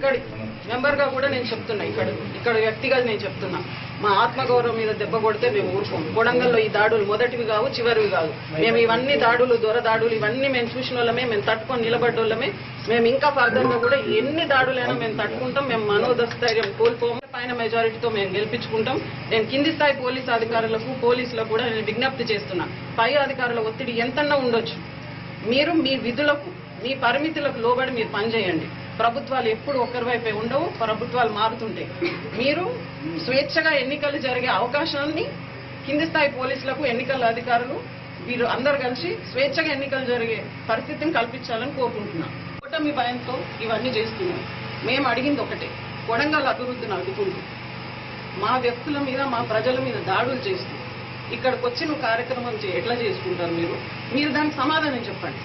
ఇక్కడి మెంబర్గా కూడా నేను చెప్తున్నా ఇక్కడ ఇక్కడ వ్యక్తిగా నేను చెప్తున్నా మా ఆత్మగౌరవం మీద దెబ్బ కొడితే మేము ఊరుకోం కొడంగల్లో ఈ దాడులు మొదటివి కావు చివరివి కాదు మేము ఇవన్నీ దాడులు దొర దాడులు ఇవన్నీ మేము చూసిన వాళ్ళమే మేము తట్టుకొని నిలబడ్డోళ్ళమే మేము ఇంకా ఫర్దర్ గా కూడా ఎన్ని దాడులైనా మేము తట్టుకుంటాం మేము మనోధైర్యం కోల్పోము పైన మెజారిటీతో మేము గెలిపించుకుంటాం నేను కింది స్థాయి పోలీస్ అధికారులకు పోలీసులకు కూడా నేను విజ్ఞప్తి చేస్తున్నా పై అధికారుల ఒత్తిడి ఎంతన్నా ఉండొచ్చు మీరు మీ విధులకు మీ పరిమితులకు లోబడి మీరు పనిచేయండి ప్రభుత్వాలు ఎప్పుడు ఒక్కరి వైపే ఉండవు ప్రభుత్వాలు మారుతుంటాయి మీరు స్వేచ్ఛగా ఎన్నికలు జరిగే అవకాశాన్ని కింది స్థాయి పోలీసులకు ఎన్నికల అధికారులు వీరు అందరు కలిసి స్వేచ్ఛగా ఎన్నికలు జరిగే పరిస్థితిని కల్పించాలని కోరుకుంటున్నాం కూటమి భయంతో ఇవన్నీ చేస్తున్నాం మేము అడిగింది ఒకటే కొడంగల్ అభివృద్ధిని అడ్డుకుంటూ మా వ్యక్తుల మీద మా ప్రజల మీద దాడులు చేస్తూ ఇక్కడికి వచ్చి నువ్వు కార్యక్రమం చే- ఎట్లా చేసుకుంటారు మీరు మీరు దానికి సమాధానం చెప్పండి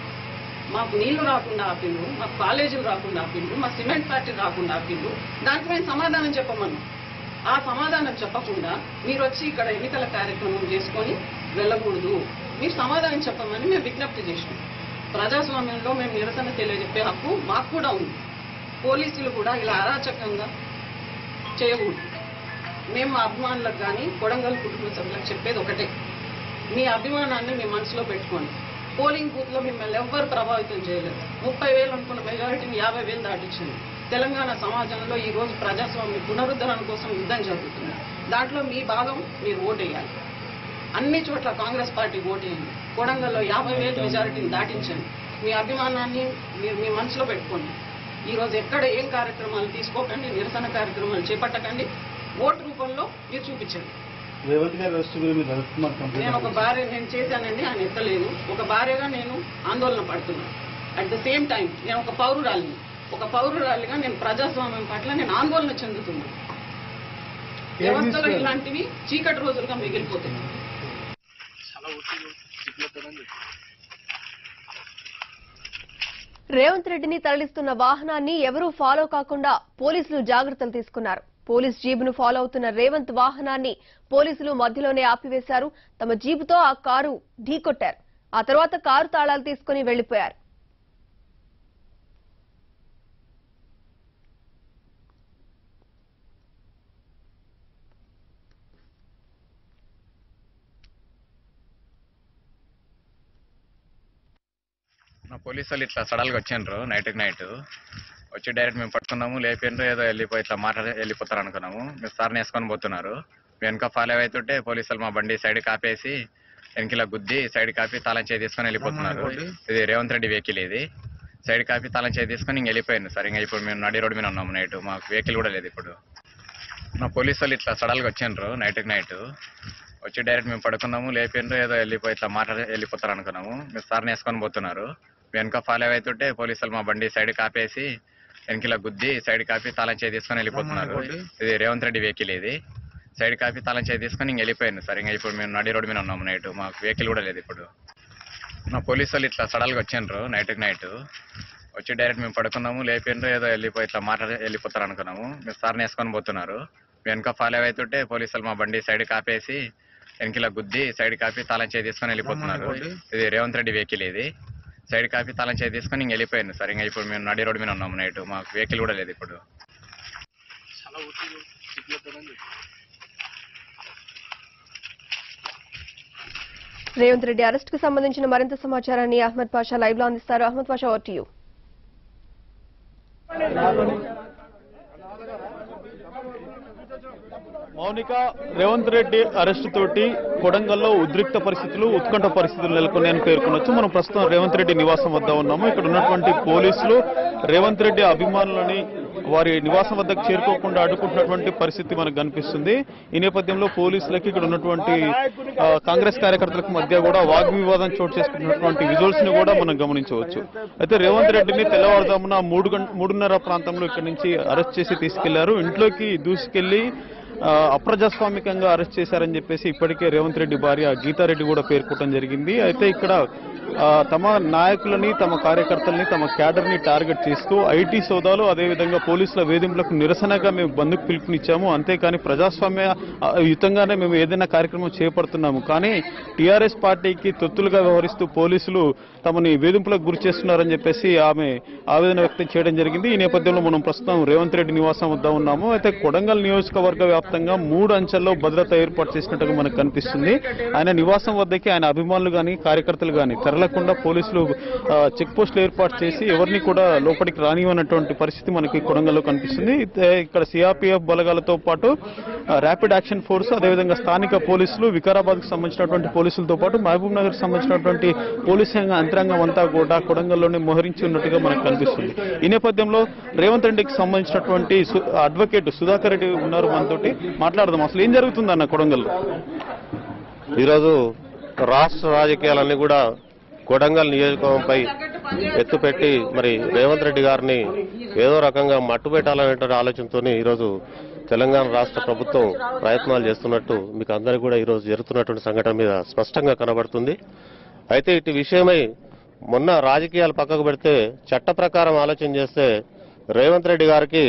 మాకు నీళ్లు రాకుండా ఆపిండ్రు మాకు కాలేజీలు రాకుండా ఆపిండ్రు మా సిమెంట్ ఫ్యాక్టరీ రాకుండా ఆపిండ్రు దానికి మేము సమాధానం చెప్పమన్నాం ఆ సమాధానం చెప్పకుండా మీరు వచ్చి ఇక్కడ ఎన్నికల కార్యక్రమం చేసుకొని వెళ్ళకూడదు మీరు సమాధానం చెప్పమని మేము విజ్ఞప్తి చేసినాం ప్రజాస్వామ్యంలో మేము నిరసన తెలియజెప్పే హక్కు మాకు కూడా ఉంది పోలీసులు కూడా ఇలా అరాచకంగా చేయకూడదు మేము మా అభిమానులకు కానీ కొడంగల్ కుటుంబ సభ్యులకు చెప్పేది ఒకటే మీ అభిమానాన్ని మీ మనసులో పెట్టుకోండి పోలింగ్ బూత్ లో మిమ్మల్ని ఎవ్వరు ప్రభావితం చేయలేదు ముప్పై వేలు అనుకున్న మెజారిటీని యాభై వేలు దాటించింది తెలంగాణ సమాజంలో ఈ రోజు ప్రజాస్వామ్య పునరుద్ధరణ కోసం యుద్ధం జరుగుతుంది దాంట్లో మీ భాగం మీరు ఓటేయాలి అన్ని చోట్ల కాంగ్రెస్ పార్టీ ఓటేయండి కొడంగల్లో యాభై వేలు మెజారిటీని దాటించండి మీ అభిమానాన్ని మీరు మీ మనసులో పెట్టుకోండి ఈ రోజు ఎక్కడ ఏం కార్యక్రమాలు తీసుకోకండి నిరసన కార్యక్రమాలు చేపట్టకండి ఓటు రూపంలో మీరు చూపించండి రేవంత్ గారి అరెస్ట్ మీద మీరు రవిత్ కుమార్ కంప్లైంట్ నేను ఒక భార్య నేను చేశానండి ఆయన ఎత్తలేదు ఒక భార్యగా నేను ఆందోళన పడుతున్నాను అట్ ద సేమ్ టైం నేను ఒక పౌరురాలిని ఒక పౌరురాలిగా నేను ప్రజాస్వామ్యం పట్ల నేను ఆందోళన చెందుతున్నాను వ్యవస్థలో ఇలాంటివి చీకటి రోజులుగా మిగిలిపోతున్నాయి రేవంత్ రెడ్డిని తరలిస్తున్న వాహనాన్ని ఎవరూ ఫాలో కాకుండా పోలీసులు జాగ్రత్తలు తీసుకున్నారు పోలీస్ జీబును ఫాలో అవుతున్న రేవంత్ వాహనాన్ని పోలీసులు మధ్యలోనే ఆపివేశారు తమ జీబుతో ఆ కారు ఢీకొట్టారు ఆ తర్వాత కారు తాళాలు తీసుకుని వెళ్లిపోయారు మా పోలీసు వాళ్ళు ఇట్లా సడల్గా వచ్చిండ్రు నైట్ నైట్ వచ్చి డైరెక్ట్ మేము పట్టుకున్నాము లేపిండ్రు ఏదో వెళ్ళిపోయి ఇట్లా మాట్లాడి వెళ్ళిపోతారు అనుకున్నాము మీరు సార్ని వేసుకొని పోతున్నారు వెనక ఫాలో అవుతుంటే పోలీసు వాళ్ళు మా బండి సైడ్ కాపేసి వెనకిలా గుద్ది సైడ్ కాపీ తాళం చేయి తీసుకొని వెళ్ళిపోతున్నారు ఇది రేవంత్ రెడ్డి వెహికల్ ఇది సైడ్ కాపీ తాళం చేయి తీసుకొని ఇంక వెళ్ళిపోయింది సార్ ఇంకా ఇప్పుడు మేము నడి రోడ్డు మీద ఉన్నాము నైట్ మాకు వెహికల్ కూడా లేదు ఇప్పుడు మా పోలీసు వాళ్ళు ఇట్లా సడల్గా వచ్చిండ్రు నైట్ నైట్ వచ్చి డైరెక్ట్ మేము పడుకున్నాము లేపిండ్రు ఏదో వెళ్ళిపోయి ఇట్లా మాట్లాడి వెళ్ళిపోతారు అనుకున్నాము మీరు సార్ని వేసుకొని పోతున్నారు వెనక ఫాలో అవుతుంటే పోలీసు వాళ్ళు మా బండి సైడ్ కాపేసి వెనకిలా గుద్ది సైడ్ కాపీ తాళం చేయి తీసుకొని వెళ్ళిపోతున్నారు ఇది రేవంత్ రెడ్డి వెహికల్ ఇది సైడ్ కాపీ తాళం చేయి తీసుకొని ఇంక వెళ్ళిపోయింది సార్ ఇంకా ఇప్పుడు మేము నడి రోడ్డు మీద ఉన్నాము నైట్ మాకు వెహికల్ కూడా లేదు ఇప్పుడు మా పోలీసు వాళ్ళు ఇట్లా సడల్గా వచ్చిండ్రు నైట్ నైట్ వచ్చి డైరెక్ట్ మేము పడుకున్నాము లేపిండ్రు ఏదో వెళ్ళిపోయి ఇట్లా మాట్లాడి వెళ్ళిపోతారు అనుకున్నాము మీరు సార్ని వేసుకొని పోతున్నారు వెనక ఫాలో అవుతుంటే పోలీసు వాళ్ళు మా బండి సైడ్ కాపేసి వెనకిలా గుద్ది సైడ్ కాపీ తాళం చేయి తీసుకొని వెళ్ళిపోతున్నారు ఇది రేవంత్ రెడ్డి వెహికల్ ఇది సైడ్ కాపీ తాళం చేయి తీసుకొని ఇంక వెళ్ళిపోయింది సార్ ఇంకా ఇప్పుడు మేము నడి రోడ్డు మీద ఉన్నాము నైట్ మాకు వెహికల్ కూడా లేదు ఇప్పుడు రేవంత్ రెడ్డి అరెస్ట్ కు సంబంధించిన మరింత సమాచారాన్ని అహ్మద్ పాషా లైవ్ లో అందిస్తారు Ahmed Pasha to you Mounika Revanth Reddy arrest తోటి కొడంగల్లో ఉద్రిక్త పరిస్థితులు ఉత్కంఠ పరిస్థితులు నెలకొన్నాయని పేర్కొనొచ్చు మనం ప్రస్తుతం రేవంత్ రెడ్డి నివాసం వద్ద ఉన్నాము ఇక్కడ ఉన్నటువంటి పోలీసులు రేవంత్ రెడ్డి అభిమానులని వారి నివాసం వద్దకు చేరుకోకుండా అడ్డుకుంటున్నటువంటి పరిస్థితి మనకు కనిపిస్తుంది ఈ నేపథ్యంలో పోలీసులకి ఇక్కడ ఉన్నటువంటి ఆ, కాంగ్రెస్ కార్యకర్తలకు మధ్య కూడా వాగ్వివాదం చోటు చేసుకుంటున్నటువంటి విజువల్స్ ని కూడా మనం గమనించవచ్చు అయితే రేవంత్ రెడ్డిని తెల్లవారుజామున మూడు గంట మూడున్నర ప్రాంతంలో ఇక్కడ నుంచి అరెస్ట్ చేసి తీసుకెళ్లారు ఇంట్లోకి దూసుకెళ్లి ఆ, అప్రజాస్వామికంగా అరెస్ట్ చేశారని చెప్పేసి ఇప్పటికే రేవంత్ రెడ్డి భార్య గీతారెడ్డి కూడా పేర్కొనడం జరిగింది అయితే ఇక్కడ ఆ, తమ నాయకులని తమ కార్యకర్తల్ని తమ క్యాడర్ ని టార్గెట్ చేస్తూ ఐటీ సోదాలు అదేవిధంగా పోలీసుల వేధింపులకు నిరసనగా మేము బంధుకు పిలుపునిచ్చాము అంతేకాని ప్రజాస్వామ్య ఆ, యుతంగానే మేము ఏదైనా కార్యక్రమం చేపడుతున్నాము కానీ టీఆర్ఎస్ పార్టీకి తొత్తులుగా వ్యవహరిస్తూ పోలీసులు తమని వేధింపులకు గురి చేస్తున్నారని చెప్పేసి ఆమె ఆవేదన వ్యక్తం చేయడం జరిగింది ఈ నేపథ్యంలో మనం ప్రస్తుతం రేవంత్ రెడ్డి నివాసం వద్ద ఉన్నాము అయితే కొడంగల్ నియోజకవర్గ వ్యాప్తంగా మూడు అంచెల్లో భద్రత ఏర్పాటు చేసినట్టుగా మనకు కనిపిస్తుంది ఆయన నివాసం వద్దకి ఆయన అభిమానులు గాని కార్యకర్తలు గాని తరలకుండా పోలీసులు ఆ, చెక్ పోస్టులు ఏర్పాటు చేసి ఎవరిని కూడా లోపలికి రానివ్వనటువంటి పరిస్థితి మనకి కొడంగల్లో కనిపిస్తుంది అయితే ఇక్కడ సిఆర్పిఎఫ్ బలగాలతో పాటు ఆ, ర్యాపిడ్ యాక్షన్ ఫోర్స్ అదేవిధంగా స్థానిక పోలీసులు వికారాబాద్ కు సంబంధించినటువంటి పోలీసులతో పాటు మహబూబ్ నగర్ కు సంబంధించినటువంటి పోలీసు యంత్రాంగం అంతా కూడా కొడంగల్లోనే మోహరించి ఉన్నట్టుగా మనకు కనిపిస్తుంది ఈ నేపథ్యంలో రేవంత్ రెడ్డికి సంబంధించినటువంటి సు- అడ్వకేట్ సుధాకర్ రెడ్డి ఉన్నారు మనతోటి మాట్లాడదాం అసలు ఏం జరుగుతుందన్న కొడంగల్లో ఈరోజు రాష్ట్ర రాజకీయాలన్నీ కూడా కొడంగల్ నియోజకవర్గంపై ఎత్తుపెట్టి మరి రేవంత్ రెడ్డి గారిని ఏదో రకంగా మట్టు పెట్టాలనేటువంటి ఆలోచనతో ఈరోజు తెలంగాణ రాష్ట్ర ప్రభుత్వం ప్రయత్నాలు చేస్తున్నట్టు మీకు అందరికీ కూడా ఈరోజు జరుగుతున్నటువంటి సంఘటన మీద స్పష్టంగా కనబడుతుంది అయితే ఇటు విషయమై మొన్న రాజకీయాలు పక్కకు పెడితే చట్ట ప్రకారం ఆలోచన చేస్తే రేవంత్ రెడ్డి గారికి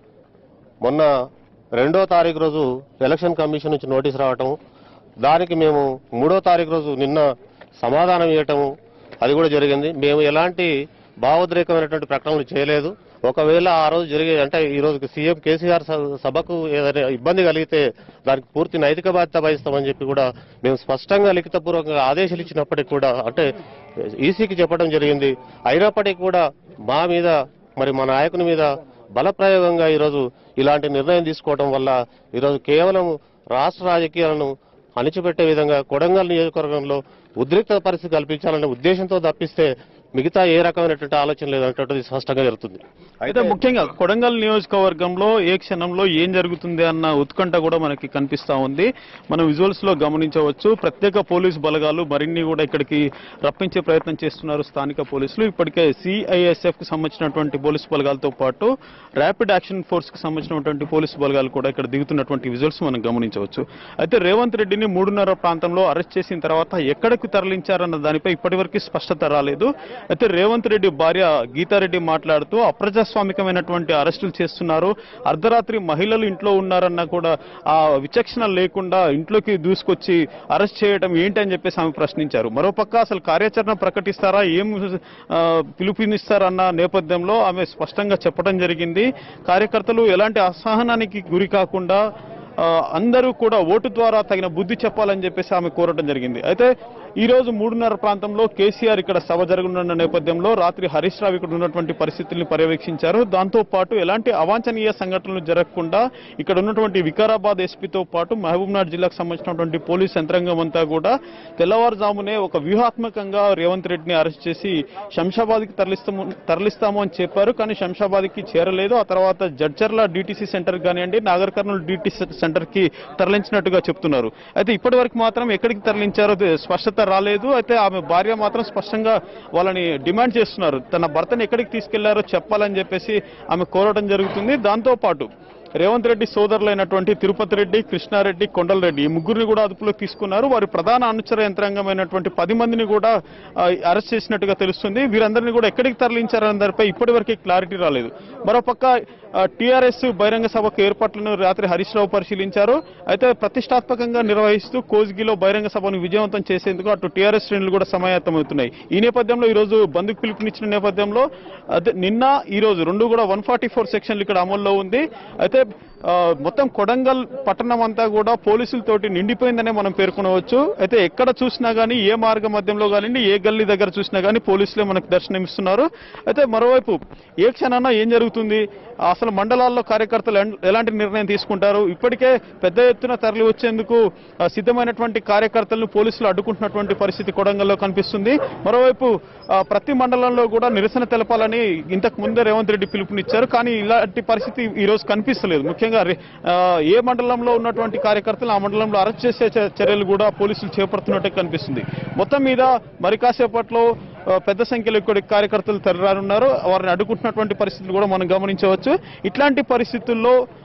మొన్న రెండో తారీఖు రోజు ఎలక్షన్ కమిషన్ నుంచి నోటీస్ రావటం దానికి మేము మూడో తారీఖు రోజు నిన్న సమాధానం ఇవ్వటం అది కూడా జరిగింది మేము ఎలాంటి భావోద్రేకమైనటువంటి ప్రకటనలు చేయలేదు ఒకవేళ ఆ రోజు జరిగే అంటే ఈ రోజు సీఎం కేసీఆర్ స- సభకు ఏదైనా ఇబ్బంది కలిగితే దానికి పూర్తి నైతిక బాధ్యత వహిస్తామని చెప్పి కూడా మేము స్పష్టంగా లిఖితపూర్వకంగా ఆదేశాలు ఇచ్చినప్పటికీ కూడా అంటే ఈసీకి చెప్పడం జరిగింది అయినప్పటికీ కూడా మా మీద మరి మా నాయకుని మీద బలప్రయోగంగా ఈరోజు ఇలాంటి నిర్ణయం తీసుకోవడం వల్ల ఈరోజు కేవలం రాష్ట్ర రాజకీయాలను అణిచిపెట్టే విధంగా కొడంగల్ నియోజకవర్గంలో ఉద్రిక్త పరిస్థితి కల్పించాలనే ఉద్దేశంతో తప్పిస్తే మిగతా ఏ రకమైనటువంటి ఆలోచన లేదనేటువంటిది స్పష్టంగా జరుగుతుంది అయితే ముఖ్యంగా కొడంగల్ నియోజకవర్గంలో ఏ క్షణంలో ఏం జరుగుతుంది అన్న ఉత్కంఠ కూడా మనకి కనిపిస్తా ఉంది మనం విజువల్స్ లో గమనించవచ్చు ప్రత్యేక పోలీస్ బలగాలు మరిన్ని కూడా ఇక్కడికి రప్పించే ప్రయత్నం చేస్తున్నారు స్థానిక పోలీసులు ఇప్పటికే సిఐఎస్ఎఫ్ కు సంబంధించినటువంటి పోలీసు బలగాలతో పాటు ర్యాపిడ్ యాక్షన్ ఫోర్స్ కు సంబంధించినటువంటి పోలీసు బలగాలు కూడా ఇక్కడ దిగుతున్నటువంటి విజువల్స్ మనం గమనించవచ్చు అయితే రేవంత్ రెడ్డిని మూడున్నర ప్రాంతంలో అరెస్ట్ చేసిన తర్వాత ఎక్కడికి తరలించారన్న దానిపై ఇప్పటివరకు స్పష్టత రాలేదు అయితే రేవంత్ రెడ్డి భార్య గీతారెడ్డి మాట్లాడుతూ అప్రజాస్వామికమైనటువంటి అరెస్టులు చేస్తున్నారు అర్ధరాత్రి మహిళలు ఇంట్లో ఉన్నారన్న కూడా ఆ విచక్షణ లేకుండా ఇంట్లోకి దూసుకొచ్చి అరెస్ట్ చేయడం ఏంటని చెప్పేసి ఆమె ప్రశ్నించారు మరోపక్క అసలు కార్యాచరణ ప్రకటిస్తారా ఏం ఆ, పిలుపునిస్తారన్న నేపథ్యంలో ఆమె స్పష్టంగా చెప్పడం జరిగింది కార్యకర్తలు ఎలాంటి అసహనానికి గురి కాకుండా ఆ, అందరూ కూడా ఓటు ద్వారా తగిన బుద్ధి చెప్పాలని చెప్పేసి ఆమె కోరడం జరిగింది అయితే ఈ రోజు మూడున్నర ప్రాంతంలో కేసీఆర్ ఇక్కడ సభ జరగనున్న నేపథ్యంలో రాత్రి హరీష్ రావు ఇక్కడ ఉన్నటువంటి పరిస్థితుల్ని పర్యవేక్షించారు దాంతో పాటు ఎలాంటి అవాంఛనీయ సంఘటనలు జరగకుండా ఇక్కడ ఉన్నటువంటి వికారాబాద్ ఎస్పీతో పాటు మహబూబ్నాథ్ జిల్లాకు సంబంధించినటువంటి పోలీస్ యంత్రాంగం అంతా కూడా తెల్లవారుజామునే ఒక వ్యూహాత్మకంగా రేవంత్ రెడ్డిని అరెస్ట్ చేసి శంషాబాద్కి తరలిస్తాము తరలిస్తాము అని చెప్పారు కానీ శంషాబాద్కి చేరలేదు ఆ తర్వాత జడ్చర్ల డిటిసి సెంటర్ కానివ్వండి నాగర్ కర్నూలు డిటిసి సెంటర్ కి తరలించినట్టుగా చెప్తున్నారు అయితే ఇప్పటి వరకు మాత్రం ఎక్కడికి తరలించారో తె- స్పష్టత రాలేదు అయితే ఆమె భార్య మాత్రం స్పష్టంగా వాళ్ళని డిమాండ్ చేస్తున్నారు తన భర్తను ఎక్కడికి తీసుకెళ్లారో చెప్పాలని చెప్పేసి ఆమె కోరడం జరుగుతుంది దాంతో పాటు రేవంత్ రెడ్డి సోదరులైనటువంటి తిరుపతి రెడ్డి కృష్ణారెడ్డి కొండలరెడ్డి ఈ ముగ్గురిని కూడా అదుపులోకి తీసుకున్నారు వారి ప్రధాన అనుచర యంత్రాంగమైనటువంటి పది మందిని కూడా ఆ, అరెస్ట్ చేసినట్టుగా తెలుస్తుంది వీరందరినీ కూడా ఎక్కడికి తరలించారనే దానిపై ఇప్పటివరకు క్లారిటీ రాలేదు మరోపక్క టీఆర్ఎస్ బహిరంగ సభకు ఏర్పాట్లను రాత్రి హరీష్ రావు పరిశీలించారు అయితే ప్రతిష్టాత్మకంగా నిర్వహిస్తూ కోజ్గిలో బహిరంగ సభను విజయవంతం చేసేందుకు అటు టీఆర్ఎస్ శ్రేణులు కూడా సమాయత్తమవుతున్నాయి ఈ నేపథ్యంలో ఈ రోజు బంధుకు పిలుపునిచ్చిన నేపథ్యంలో అదే నిన్న ఈ రోజు రెండు కూడా వన్ ఫార్టీ ఫోర్ సెక్షన్లు ఇక్కడ అమల్లో ఉంది అయితే ఆ, మొత్తం కొడంగల్ పట్టణం అంతా కూడా పోలీసులతోటి నిండిపోయిందనే మనం పేర్కొనవచ్చు అయితే ఎక్కడ చూసినా గానీ ఏ మార్గ మధ్యంలో కానివ్వండి ఏ గల్లీ దగ్గర చూసినా గానీ పోలీసులే మనకు దర్శనమిస్తున్నారు అయితే మరోవైపు ఏ క్షణాన ఏం జరుగుతుంది అసలు మండలాల్లో కార్యకర్తలు ఎన్- ఎలాంటి నిర్ణయం తీసుకుంటారు ఇప్పటికే పెద్ద ఎత్తున తరలి వచ్చేందుకు ఆ, సిద్ధమైనటువంటి కార్యకర్తలను పోలీసులు అడ్డుకుంటున్నటువంటి పరిస్థితి కొడంగల్లో కనిపిస్తుంది మరోవైపు ఆ, ప్రతి మండలంలో కూడా నిరసన తెలపాలని ఇంతకు ముందే రేవంత్ రెడ్డి పిలుపునిచ్చారు కానీ ఇలాంటి పరిస్థితి ఈ రోజు కనిపిస్తలేదు ముఖ్యంగా రే- ఆ, ఏ మండలంలో ఉన్నటువంటి కార్యకర్తలు ఆ మండలంలో అరెస్ట్ చేసే చ- చర్యలు కూడా పోలీసులు చేపడుతున్నట్టే కనిపిస్తుంది మొత్తం మీద మరి కాసేపట్లో ఆ, పెద్ద సంఖ్యలో ఇక్కడ కార్యకర్తలు తరలిరానున్నారు వారిని అడ్డుకుంటున్నటువంటి పరిస్థితులు కూడా మనం గమనించవచ్చు ఇట్లాంటి పరిస్థితుల్లో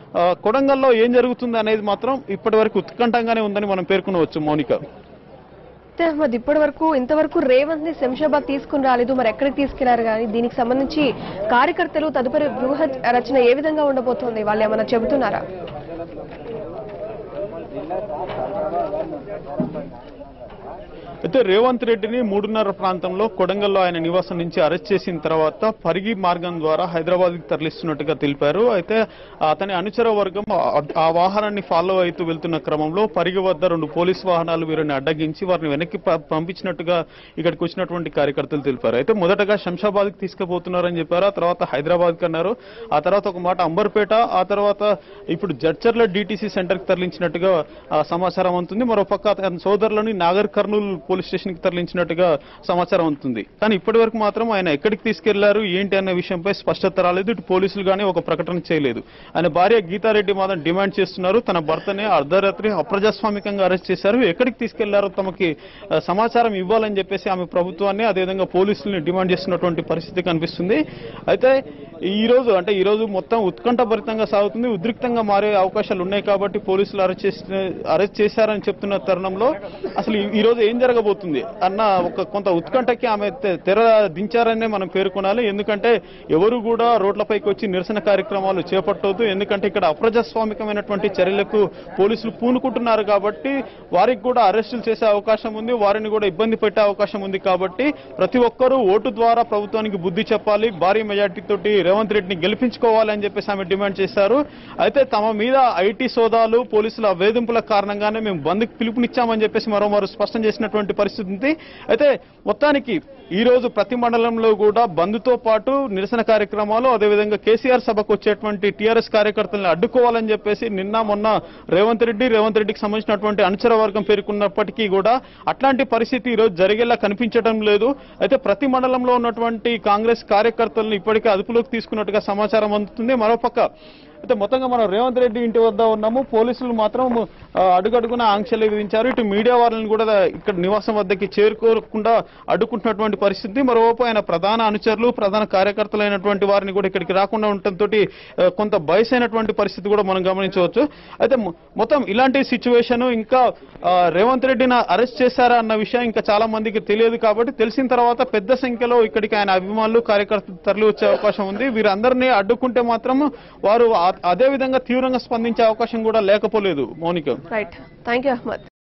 ఆ, కొడంగల్లో ఏం జరుగుతుంది అనేది మాత్రం ఇప్పటి వరకు ఉత్కంఠంగానే ఉందని మనం పేర్కొనవచ్చు మౌనిక అయితే అహ్మద్ ఇప్పటి వరకు ఇంతవరకు రేవంత్ ని శంషాబాద్ తీసుకుని రాలేదు మరి ఎక్కడికి తీసుకెళ్లారు కానీ దీనికి సంబంధించి కార్యకర్తలు తదుపరి గృహ రచన ఏ విధంగా ఉండబోతోంది వాళ్ళు ఏమైనా చెబుతున్నారా అయితే రేవంత్ రెడ్డిని మూడున్నర ప్రాంతంలో కొడంగల్లో ఆయన నివాసం నుంచి అరెస్ట్ చేసిన తర్వాత పరిగి మార్గం ద్వారా హైదరాబాద్ కి తరలిస్తున్నట్టుగా తెలిపారు అయితే అతని అనుచర వర్గం ఆ- ఆ వాహనాన్ని ఫాలో అవుతూ వెళ్తున్న క్రమంలో పరిగి వద్ద రెండు పోలీస్ వాహనాలు వీరిని అడ్డగించి వారిని వెనక్కి ప- పంపించినట్టుగా ఇక్కడికి వచ్చినటువంటి కార్యకర్తలు తెలిపారు అయితే మొదటగా శంషాబాద్ కి తీసుకుపోతున్నారని చెప్పారు ఆ తర్వాత హైదరాబాద్ కి అన్నారు ఆ తర్వాత ఒక మాట అంబర్పేట ఆ తర్వాత ఇప్పుడు జడ్చర్ల డిటిసి సెంటర్ కి తరలించినట్టుగా ఆ, సమాచారం అందుతుంది మరోపక్క అతని సోదరులని నాగర్ కర్నూలు పోలీస్ స్టేషన్ కి తరలించినట్టుగా సమాచారం అందుతుంది కానీ ఇప్పటి వరకు మాత్రం ఆయన ఎక్కడికి తీసుకెళ్లారు ఏంటి అన్న విషయంపై స్పష్టత రాలేదు ఇటు పోలీసులు గానీ ఒక ప్రకటన చేయలేదు ఆయన భార్య గీతారెడ్డి మాత్రం డిమాండ్ చేస్తున్నారు తన భర్తని అర్ధరాత్రి అప్రజాస్వామికంగా అరెస్ట్ చేశారు ఎక్కడికి తీసుకెళ్లారో తమకి ఆ, సమాచారం ఇవ్వాలని చెప్పేసి ఆమె ప్రభుత్వాన్ని అదేవిధంగా పోలీసుల్ని డిమాండ్ చేస్తున్నటువంటి పరిస్థితి కనిపిస్తుంది అయితే ఈ రోజు అంటే ఈ రోజు మొత్తం ఉత్కంఠభరితంగా సాగుతుంది ఉద్రిక్తంగా మారే అవకాశాలు ఉన్నాయి కాబట్టి పోలీసులు అరెస్ట్ చేసిన అరెస్ట్ చేశారని చెప్తున్న తరుణంలో అసలు ఈ- ఈ రోజు ఏం జరగబోతుంది అన్న ఒక కొంత ఉత్కంఠకి ఆమె తె- తెర దించారనే మనం పేర్కొనాలి ఎందుకంటే ఎవరు కూడా రోడ్లపైకి వచ్చి నిరసన కార్యక్రమాలు చేపట్టవద్దు ఎందుకంటే ఇక్కడ అప్రజాస్వామికమైనటువంటి చర్యలకు పోలీసులు పూనుకుంటున్నారు కాబట్టి వారికి కూడా అరెస్టులు చేసే అవకాశం ఉంది వారిని కూడా ఇబ్బంది పెట్టే అవకాశం ఉంది కాబట్టి ప్రతి ఒక్కరూ ఓటు ద్వారా ప్రభుత్వానికి బుద్ధి చెప్పాలి భారీ మెజార్టీ తోటి రేవంత్ రెడ్డిని గెలిపించుకోవాలని చెప్పేసి ఆమె డిమాండ్ చేశారు అయితే తమ మీద ఐటీ సోదాలు పోలీసుల వేధింపుల కారణంగానే మేము బంద్కి పిలుపునిచ్చామని చెప్పేసి మరోమారు స్పష్టం చేసినటువంటి పరిస్థితి ఉంది అయితే మొత్తానికి ఈ రోజు ప్రతి మండలంలో కూడా బంద్తో పాటు నిరసన కార్యక్రమాలు అదేవిధంగా కేసీఆర్ సభకు వచ్చేటువంటి టీఆర్ఎస్ కార్యకర్తలను అడ్డుకోవాలని చెప్పేసి నిన్న మొన్న రేవంత్ రెడ్డి రేవంత్ రెడ్డికి సంబంధించినటువంటి అనుచర వర్గం పేర్కొన్నప్పటికీ కూడా అట్లాంటి పరిస్థితి ఈ రోజు జరిగేలా కనిపించడం లేదు అయితే ప్రతి మండలంలో ఉన్నటువంటి కాంగ్రెస్ కార్యకర్తలను ఇప్పటికే అదుపులోకి తీసుకున్నట్టుగా సమాచారం అందుతుంది మరోపక్క అయితే మొత్తంగా మనం రేవంత్ రెడ్డి ఇంటి వద్ద ఉన్నాము పోలీసులు మాత్రం ఆ, అడుగడుగున ఆంక్షలు విధించారు ఇటు మీడియా వారిని కూడా ఇక్కడ నివాసం వద్దకి చేరుకోకుండా అడ్డుకుంటున్నటువంటి పరిస్థితి మరోవైపు ఆయన ప్రధాన అనుచరులు ప్రధాన కార్యకర్తలైనటువంటి వారిని కూడా ఇక్కడికి రాకుండా ఉండటంతో కొంత బయసైనటువంటి పరిస్థితి కూడా మనం గమనించవచ్చు అయితే మొ- మొత్తం ఇలాంటి సిచ్యువేషన్ ఇంకా ఆ, రేవంత్ రెడ్డిని అరెస్ట్ చేశారా అన్న విషయం ఇంకా చాలా మందికి తెలియదు కాబట్టి తెలిసిన తర్వాత పెద్ద సంఖ్యలో ఇక్కడికి ఆయన అభిమానులు కార్యకర్తలు తరలి వచ్చే అవకాశం ఉంది వీరందరినీ అడ్డుకుంటే మాత్రం వారు ఆ- అదే విధంగా తీవ్రంగా స్పందించే అవకాశం కూడా లేకపోలేదు Mounika right thank you Ahmed